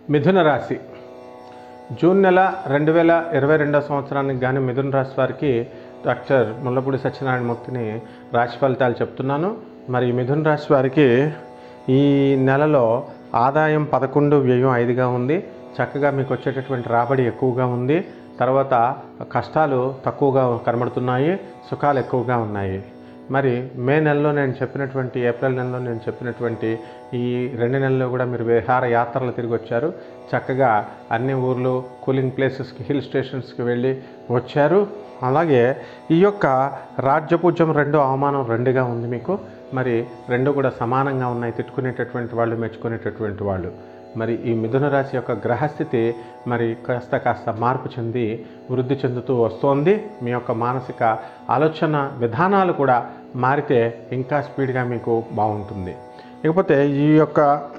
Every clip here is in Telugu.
మిథున రాశి జూన్ నెల రెండు వేల ఇరవై రెండవ సంవత్సరానికి కానీ మిథున రాశి వారికి డాక్టర్ ముల్లపూడి సత్యనారాయణ మూర్తిని రాశి ఫలితాలు చెప్తున్నాను మరి ఈ మిథున రాశి వారికి ఈ నెలలో ఆదాయం పదకొండు వ్యయం ఐదుగా ఉంది చక్కగా మీకు వచ్చేటటువంటి రాబడి ఎక్కువగా ఉంది తర్వాత కష్టాలు తక్కువగా కనబడుతున్నాయి సుఖాలు ఎక్కువగా ఉన్నాయి మరి మే నెలలో నేను చెప్పినటువంటి ఏప్రిల్ నెలలో నేను చెప్పినటువంటి ఈ రెండు నెలల్లో కూడా మీరు విహార యాత్రలు తిరిగి వచ్చారు చక్కగా అన్ని ఊర్లు కూలింగ్ ప్లేసెస్కి హిల్ స్టేషన్స్కి వెళ్ళి వచ్చారు అలాగే ఈ యొక్క రాజ్యపూజ్యం రెండు అవమానం రెండుగా ఉంది మీకు మరి రెండు కూడా సమానంగా ఉన్నాయి తిట్టుకునేటటువంటి వాళ్ళు మెచ్చుకునేటటువంటి వాళ్ళు మరి ఈ మిథున రాశి యొక్క గ్రహస్థితి మరి కాస్త కాస్త మార్పు చెంది వృద్ధి చెందుతూ వస్తోంది మీ యొక్క మానసిక ఆలోచన విధానాలు కూడా మారితే ఇంకా స్పీడ్గా మీకు బాగుంటుంది ఇకపోతే ఈ యొక్క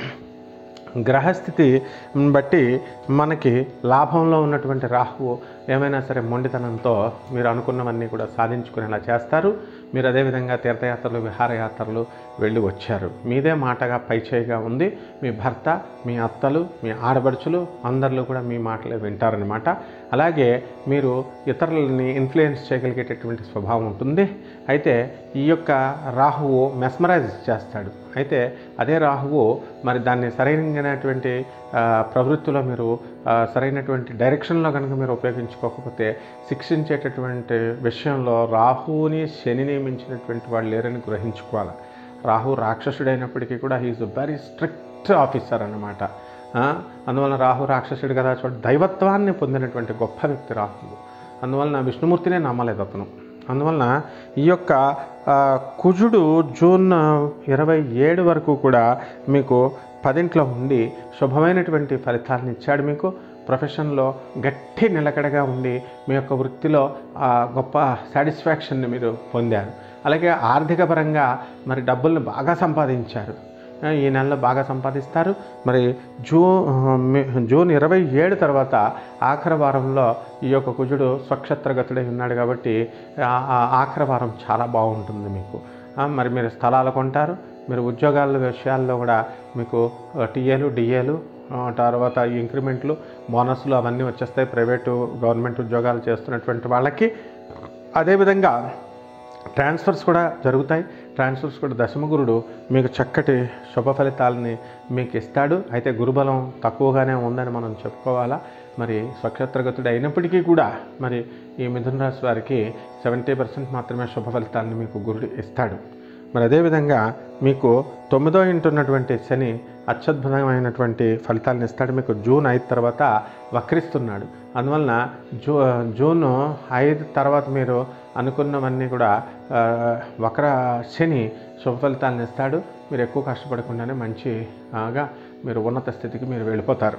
గ్రహస్థితి బట్టి మనకి లాభంలో ఉన్నటువంటి రాహువు ఏమైనా సరే మొండితనంతో మీరు అనుకున్నవన్నీ కూడా సాధించుకునేలా చేస్తారు మీరు అదేవిధంగా తీర్థయాత్రలు విహారయాత్రలు వెళ్ళి వచ్చారు మీదే మాటగా పైచేయిగా ఉంది మీ భర్త మీ అత్తలు మీ ఆడబడుచులు అందరిలో కూడా మీ మాటలే వింటారనమాట అలాగే మీరు ఇతరులని ఇన్ఫ్లుయెన్స్ చేయగలిగేటటువంటి స్వభావం ఉంటుంది అయితే ఈ యొక్క రాహువు మెస్మరైజ్ చేస్తాడు అయితే అదే రాహువు మరి దాన్ని సరైనటువంటి ఆ, ప్రవృత్తిలో మీరు ఆ, సరైనటువంటి డైరెక్షన్లో కనుక మీరు ఉపయోగించుకోకపోతే శిక్షించేటటువంటి విషయంలో రాహువుని శనిని మించినటువంటి వాళ్ళు లేరని గ్రహించుకోవాలి రాహు రాక్షసుడైనప్పటికీ కూడా హీఈస్ వెరీ స్ట్రిక్ట్ ఆఫీసర్ అన్నమాట ఆ, అందువలన రాహు రాక్షసుడు కదా చూడ దైవత్వాన్ని పొందినటువంటి గొప్ప వ్యక్తి రాహువు అందువలన విష్ణుమూర్తినే నమ్మలేదు అతను అందువలన ఈ యొక్క ఆ, కుజుడు జూన్ ఇరవై ఏడు వరకు కూడా మీకు పదింట్లో ఉండి శుభమైనటువంటి ఫలితాలను ఇచ్చాడు మీకు ప్రొఫెషన్లో గట్టి నిలకడగా ఉండి మీ యొక్క వృత్తిలో ఆ, గొప్ప సాటిస్ఫాక్షన్ని మీరు పొందారు అలాగే ఆర్థిక పరంగా మరి డబ్బుల్ని బాగా సంపాదించారు ఆ, ఈ నెలలో బాగా సంపాదిస్తారు మరి జూ మే- జూన్ ఇరవై ఏడు తర్వాత ఆఖరి వారంలో ఈ యొక్క కుజుడు స్వక్షత్రగతుడై ఉన్నాడు కాబట్టి ఆ- ఆ ఆఖరి వారం చాలా బాగుంటుంది మీకు ఆ, మరి మీరు స్థలాలు కొంటారు మీరు ఉద్యోగాల విషయాల్లో కూడా మీకు టీఏలు డిఏలు తర్వాత ఇంక్రిమెంట్లు బోనస్లు అవన్నీ వచ్చేస్తాయి ప్రైవేటు గవర్నమెంట్ ఉద్యోగాలు చేస్తున్నటువంటి వాళ్ళకి అదేవిధంగా ట్రాన్స్ఫర్స్ కూడా జరుగుతాయి ట్రాన్స్ఫర్స్ కూడా దశమగురుడు మీకు చక్కటి శుభ ఫలితాలని మీకు ఇస్తాడు అయితే గురుబలం తక్కువగానే ఉందని మనం చెప్పుకోవాలా మరి స్వక్షత్రగతుడు అయినప్పటికీ కూడా మరి ఈ మిథున రాశి వారికి సెవెంటీ పర్సెంట్ మాత్రమే శుభ ఫలితాలను మీకు గురుడు ఇస్తాడు మరి అదేవిధంగా మీకు తొమ్మిదో ఇంటి ఉన్నటువంటి శని అత్యద్భుతమైనటువంటి ఫలితాలను ఇస్తాడు మీకు జూన్ ఐదు తర్వాత వక్రిస్తున్నాడు అందువలన జూ జూన్ ఐదు తర్వాత మీరు అనుకున్నవన్నీ కూడా ఆ, వక్ర శని శుభ ఫలితాలను ఇస్తాడు మీరు ఎక్కువ కష్టపడకుండానే మంచిగా మీరు ఉన్నత స్థితికి మీరు వెళ్ళిపోతారు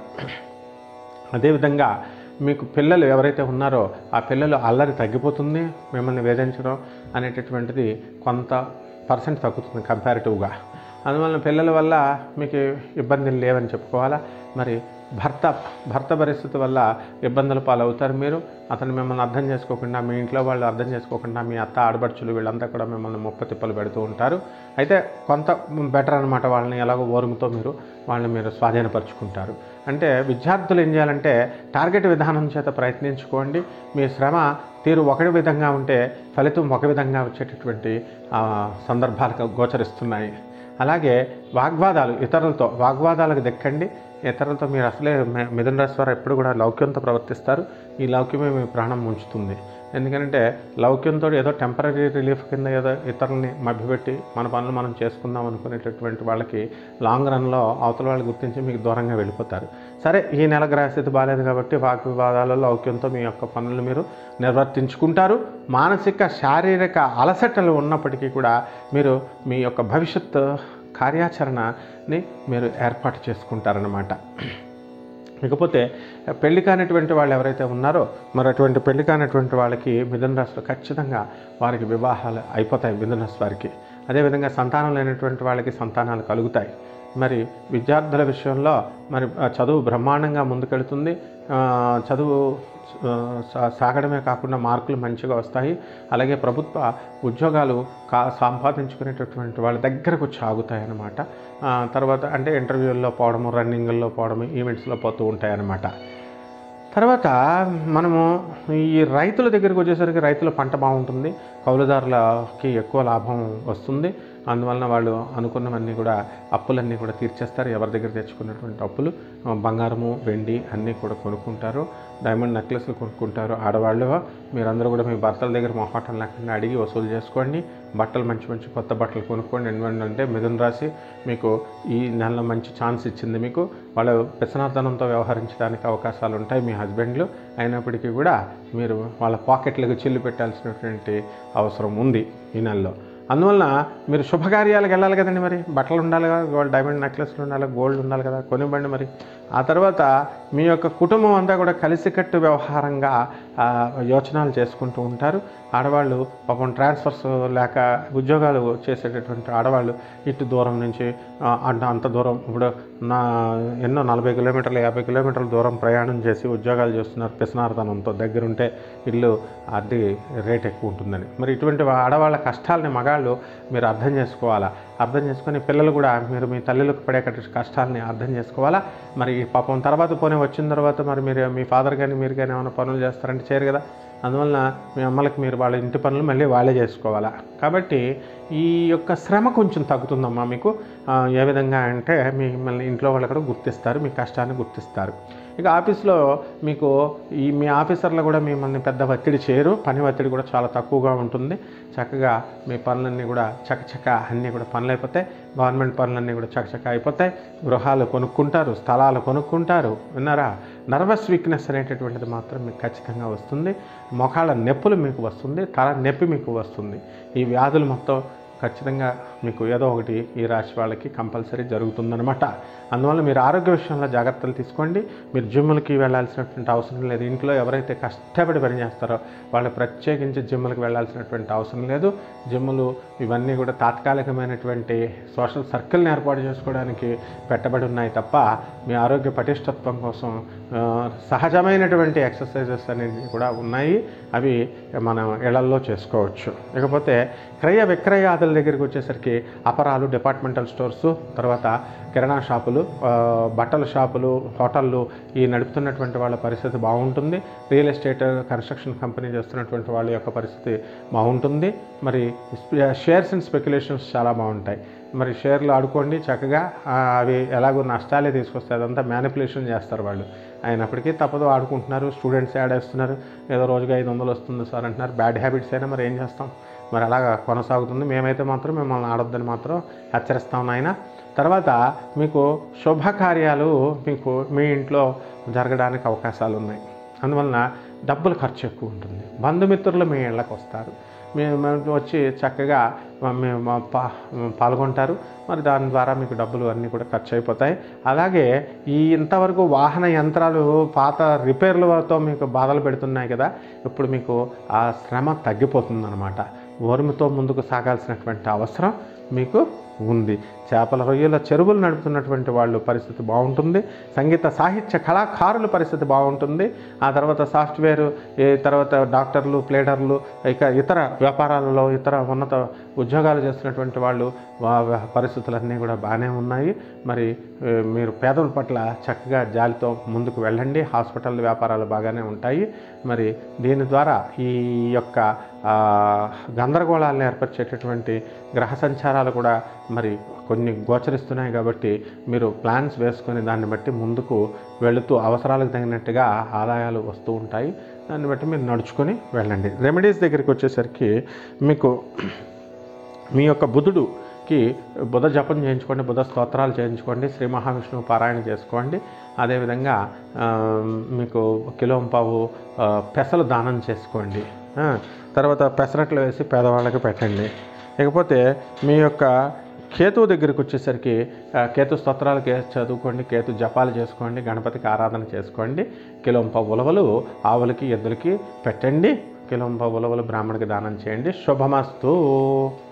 అదేవిధంగా మీకు పిల్లలు ఎవరైతే ఉన్నారో ఆ పిల్లలు అల్లరి తగ్గిపోతుంది మిమ్మల్ని వేధించడం అనేటటువంటిది కొంత పర్సెంట్ తగ్గుతుంది కంపారిటివ్గా అందువలన పిల్లల వల్ల మీకు ఇబ్బందులు లేవని చెప్పుకోవాలా మరి భర్త భర్త పరిస్థితి వల్ల ఇబ్బందుల పాలవుతారు మీరు అతను మిమ్మల్ని అర్థం చేసుకోకుండా మీ ఇంట్లో వాళ్ళు అర్థం చేసుకోకుండా మీ అత్త ఆడబడుచులు వీళ్ళంతా కూడా మిమ్మల్ని ముప్ప తిప్పలు పెడుతూ ఉంటారు అయితే కొంత బెటర్ అనమాట వాళ్ళని ఎలాగో ఓర్ముతో మీరు వాళ్ళని మీరు స్వాధీనపరుచుకుంటారు అంటే విద్యార్థులు ఏం చేయాలంటే టార్గెట్ విధానం చేత ప్రయత్నించుకోండి మీ శ్రమ తీరు ఒక విధంగా ఉంటే ఫలితం ఒక విధంగా వచ్చేటటువంటి ఆ, సందర్భాలకు గోచరిస్తున్నాయి అలాగే వాగ్వాదాలు ఇతరులతో వాగ్వాదాలకు దక్కండి ఇతరులతో మీరు అసలే మి- మిథున రాశి వారు ఎప్పుడు కూడా లౌక్యంతో ప్రవర్తిస్తారు ఈ లౌక్యమే మీ ప్రాణం ఉంచుతుంది ఎందుకంటే లౌక్యంతో ఏదో టెంపరీ రిలీఫ్ కింద ఏదో ఇతరులని మభ్యపెట్టి మన పనులు మనం చేసుకుందాం అనుకునేటటువంటి వాళ్ళకి లాంగ్ రన్లో అవతల వాళ్ళు గుర్తించి మీకు దూరంగా వెళ్ళిపోతారు సరే ఈ నెల గ్రహస్థితి బాగాలేదు కాబట్టి వాగ్వివాదాలలో లౌక్యంతో మీ యొక్క పనులు మీరు నిర్వర్తించుకుంటారు మానసిక శారీరక అలసటలు ఉన్నప్పటికీ కూడా మీరు మీ యొక్క భవిష్యత్ కార్యాచరణని మీరు ఏర్పాటు చేసుకుంటారన్నమాట ఇకపోతే పెళ్లి కానటువంటి వాళ్ళు ఎవరైతే ఉన్నారో మరి అటువంటి పెళ్లి కానటువంటి వాళ్ళకి మిథున రాశిలో ఖచ్చితంగా వారికి వివాహాలు అయిపోతాయి మిథున రాశి వారికి అదేవిధంగా సంతానం లేనటువంటి వాళ్ళకి సంతానాలు కలుగుతాయి మరి విద్యార్థుల విషయంలో మరి ఆ చదువు బ్రహ్మాండంగా ముందుకెళ్తుంది ఆ, చదువు ఆ, సా- సాగడమే కాకుండా మార్కులు మంచిగా వస్తాయి అలాగే ప్రభుత్వ ఉద్యోగాలు కా సంపాదించుకునేటటువంటి వాళ్ళ దగ్గరకు వచ్చి ఆగుతాయి అన్నమాట ఆ, తర్వాత అంటే ఇంటర్వ్యూల్లో పోవడము రన్నింగ్ల్లో పోవడము ఈవెంట్స్లో పోతూ ఉంటాయి అన్నమాట తర్వాత మనము ఈ రైతుల దగ్గరికి వచ్చేసరికి రైతుల పంట బాగుంటుంది కౌలుదారులకి ఎక్కువ లాభం వస్తుంది అందువలన వాళ్ళు అనుకున్నవన్నీ కూడా అప్పులన్నీ కూడా తీర్చేస్తారు ఎవరి దగ్గర తెచ్చుకున్నటువంటి అప్పులు ఆ, బంగారము వెండి అన్నీ కూడా కొనుక్కుంటారు డైమండ్ నెక్లెస్లు కొనుక్కుంటారు ఆడవాళ్ళు మీరందరూ కూడా మీ భర్తల దగ్గర మొహమాటం లేకుండా అడిగి వసూలు చేసుకోండి బట్టలు మంచి మంచి కొత్త బట్టలు కొనుక్కోండి ఎందుకంటే మిథున రాశి మీకు ఈ నెలలో మంచి ఛాన్స్ ఇచ్చింది మీకు వాళ్ళు వ్యసనార్థనంతో వ్యవహరించడానికి అవకాశాలు ఉంటాయి మీ హస్బెండ్లు అయినప్పటికీ కూడా మీరు వాళ్ళ పాకెట్లకు చిల్లు పెట్టాల్సినటువంటి అవసరం ఉంది ఈ నెలలో అందువలన మీరు శుభకార్యాలకు వెళ్ళాలి కదండి మరి బట్టలు ఉండాలి కదా గోల్డ్ డైమండ్ నెక్లెస్లు ఉండాలి గోల్డ్ ఉండాలి కదా కొనివ్వండి మరి ఆ తర్వాత మీ యొక్క కుటుంబం అంతా కూడా కలిసికట్టు వ్యవహారంగా ఆ, యోచనాలు చేసుకుంటూ ఉంటారు ఆడవాళ్ళు పాపం ట్రాన్స్ఫర్స్ లేక ఉద్యోగాలు చేసేటటువంటి ఆడవాళ్ళు ఇటు దూరం నుంచి ఆ, అంత అంత దూరం ఇప్పుడు నా ఎన్నో నలభై కిలోమీటర్లు యాభై కిలోమీటర్ల దూరం ప్రయాణం చేసి ఉద్యోగాలు చేస్తున్నారు పిసనార్థనంతో దగ్గరుంటే ఇల్లు అది రేట్ ఎక్కువ ఉంటుందని మరి ఇటువంటి వా- ఆడవాళ్ళ కష్టాలని మగాళ్ళు మీరు అర్థం చేసుకోవాలా అర్థం చేసుకొని పిల్లలు కూడా మీరు మీ తల్లులకు పడే కష్ట- కష్టాలని అర్థం చేసుకోవాలా మరి ఈ పాపం తర్వాత పోనీ వచ్చిన తర్వాత మరి మీరు మీ ఫాదర్ కానీ మీరు కానీ ఏమైనా పనులు చేస్తారంటే చేయరు కదా అందువలన మీ అమ్మలకి మీరు వాళ్ళ ఇంటి పనులు మళ్ళీ వాళ్ళే చేసుకోవాలా కాబట్టి ఈ యొక్క శ్రమ కొంచెం తగ్గుతుందమ్మా మీకు ఆ, ఏ విధంగా అంటే మిమ్మల్ని ఇంట్లో వాళ్ళు కూడా గుర్తిస్తారు మీ కష్టాన్ని గుర్తిస్తారు ఇక ఆఫీస్లో మీకు ఈ మీ ఆఫీసర్లు కూడా మిమ్మల్ని పెద్ద ఒత్తిడి చేయరు పని ఒత్తిడి కూడా చాలా తక్కువగా ఉంటుంది చక్కగా మీ పనులన్నీ కూడా చకచక అన్నీ కూడా పనులు అయిపోతాయి గవర్నమెంట్ పనులన్నీ కూడా చకచక అయిపోతాయి గృహాలు కొనుక్కుంటారు స్థలాలు కొనుక్కుంటారు విన్నారా నర్వస్ వీక్నెస్ అనేటటువంటిది మాత్రం మీకు ఖచ్చితంగా వస్తుంది మొఖాల నొప్పులు మీకు వస్తుంది తల నొప్పి మీకు వస్తుంది ఈ వ్యాధులు మొత్తం ఖచ్చితంగా మీకు ఏదో ఒకటి ఈ రాశి వాళ్ళకి కంపల్సరీ జరుగుతుందనమాట అందువల్ల మీరు ఆరోగ్య విషయంలో జాగ్రత్తలు తీసుకోండి మీరు జిమ్ములకి వెళ్ళాల్సినటువంటి అవసరం లేదు ఇంట్లో ఎవరైతే కష్టపడి పని చేస్తారో వాళ్ళు ప్రత్యేకించి జిమ్ములకు వెళ్ళాల్సినటువంటి అవసరం లేదు జిమ్ములు ఇవన్నీ కూడా తాత్కాలికమైనటువంటి సోషల్ సర్కిల్ని ఏర్పాటు చేసుకోవడానికి పెట్టబడి ఉన్నాయి తప్ప మీ ఆరోగ్య పటిష్టత్వం కోసం ఆ, సహజమైనటువంటి ఎక్సర్సైజెస్ అనేవి కూడా ఉన్నాయి అవి మనం ఇళ్లల్లో చేసుకోవచ్చు ఇకపోతే క్రయ విక్రయాదుల దగ్గరికి వచ్చేసరికి అపరాలు డిపార్ట్మెంటల్ స్టోర్స్ తర్వాత కిరాణా షాపులు ఆ, బట్టల షాపులు హోటళ్ళు ఈ నడుపుతున్నటువంటి వాళ్ళ పరిస్థితి బాగుంటుంది రియల్ ఎస్టేట్ కన్స్ట్రక్షన్ కంపెనీ చేస్తున్నటువంటి వాళ్ళ యొక్క పరిస్థితి బాగుంటుంది మరి షేర్స్ అండ్ స్పెక్యులేషన్స్ చాలా బాగుంటాయి మరి షేర్లు ఆడుకోండి చక్కగా ఆ, అవి ఎలాగో నష్టాలే తీసుకొస్తాయి అదంతా మ్యానిపులేషన్ చేస్తారు వాళ్ళు అయినప్పటికీ తప్పదు ఆడుకుంటున్నారు స్టూడెంట్స్ యాడ్ వేస్తున్నారు ఏదో రోజుగా ఐదు వందలు వస్తుంది సార్ అంటున్నారు బ్యాడ్ హ్యాబిట్స్ అయినా మరి ఏం చేస్తాం మరి అలాగా కొనసాగుతుంది మేమైతే మాత్రం మిమ్మల్ని ఆడొద్దని మాత్రం హెచ్చరిస్తాం నాయన తర్వాత మీకు శుభకార్యాలు మీకు మీ ఇంట్లో జరగడానికి అవకాశాలు ఉన్నాయి అందువలన డబ్బులు ఖర్చు ఎక్కువ ఉంటుంది బంధుమిత్రులు మీ ఇళ్ళకి వస్తారు మేము వచ్చి చక్కగా మేము మా పా పాల్గొంటారు మరి దాని ద్వారా మీకు డబ్బులు అన్నీ కూడా ఖర్చు అయిపోతాయి అలాగే ఈ ఇంతవరకు వాహన యంత్రాలు పాత రిపేర్లతో మీకు బాధలు పెడుతున్నాయి కదా ఇప్పుడు మీకు ఆ శ్రమ తగ్గిపోతుందన్నమాట ఓర్మితో ముందుకు సాగాల్సినటువంటి అవసరం మీకు ఉంది చేపల రొయ్యల చెరువులు నడుపుతున్నటువంటి వాళ్ళు పరిస్థితి బాగుంటుంది సంగీత సాహిత్య కళాకారుల పరిస్థితి బాగుంటుంది ఆ తర్వాత సాఫ్ట్వేర్ ఈ తర్వాత డాక్టర్లు ప్లేడర్లు ఇక ఇతర వ్యాపారాలలో ఇతర ఉన్నత ఉద్యోగాలు చేస్తున్నటువంటి వాళ్ళు వా- వా- పరిస్థితులన్నీ కూడా బాగానే ఉన్నాయి మరి ఏ, మీరు పేదల పట్ల చక్కగా జాలితో ముందుకు వెళ్ళండి హాస్పిటల్ వ్యాపారాలు బాగానే ఉంటాయి మరి దీని ద్వారా ఈ యొక్క ఆ, గందరగోళాలను ఏర్పరిచేటటువంటి గ్రహ సంచారాలు కూడా మరి కొన్ని గోచరిస్తున్నాయి కాబట్టి మీరు ప్లాన్స్ వేసుకొని దాన్ని బట్టి ముందుకు వెళుతూ అవసరాలకు తగినట్టుగా ఆదాయాలు వస్తూ ఉంటాయి దాన్ని బట్టి మీరు నడుచుకొని వెళ్ళండి రెమెడీస్ దగ్గరికి వచ్చేసరికి మీకు మీ యొక్క బుధుడుకి బుధ జపం చేయించుకోండి బుధ స్తోత్రాలు చేయించుకోండి శ్రీ మహావిష్ణువు పారాయణ చేసుకోండి అదేవిధంగా ఆ, మీకు కిలోంపావు ఆ, పెసలు దానం చేసుకోండి ఆ, తర్వాత పెసరట్లు వేసి పేదవాళ్ళకి పెట్టండి ఇకపోతే మీ యొక్క కేతువు దగ్గరికి వచ్చేసరికి ఆ, కేతు స్తోత్రాలు కే చదువుకోండి కేతు జపాలు చేసుకోండి గణపతికి ఆరాధన చేసుకోండి కిలోంప ఉలవలు ఆవులకి ఎద్దులకి పెట్టండి కిలోంప ఉలవలు బ్రాహ్మణికి దానం చేయండి శుభమస్తు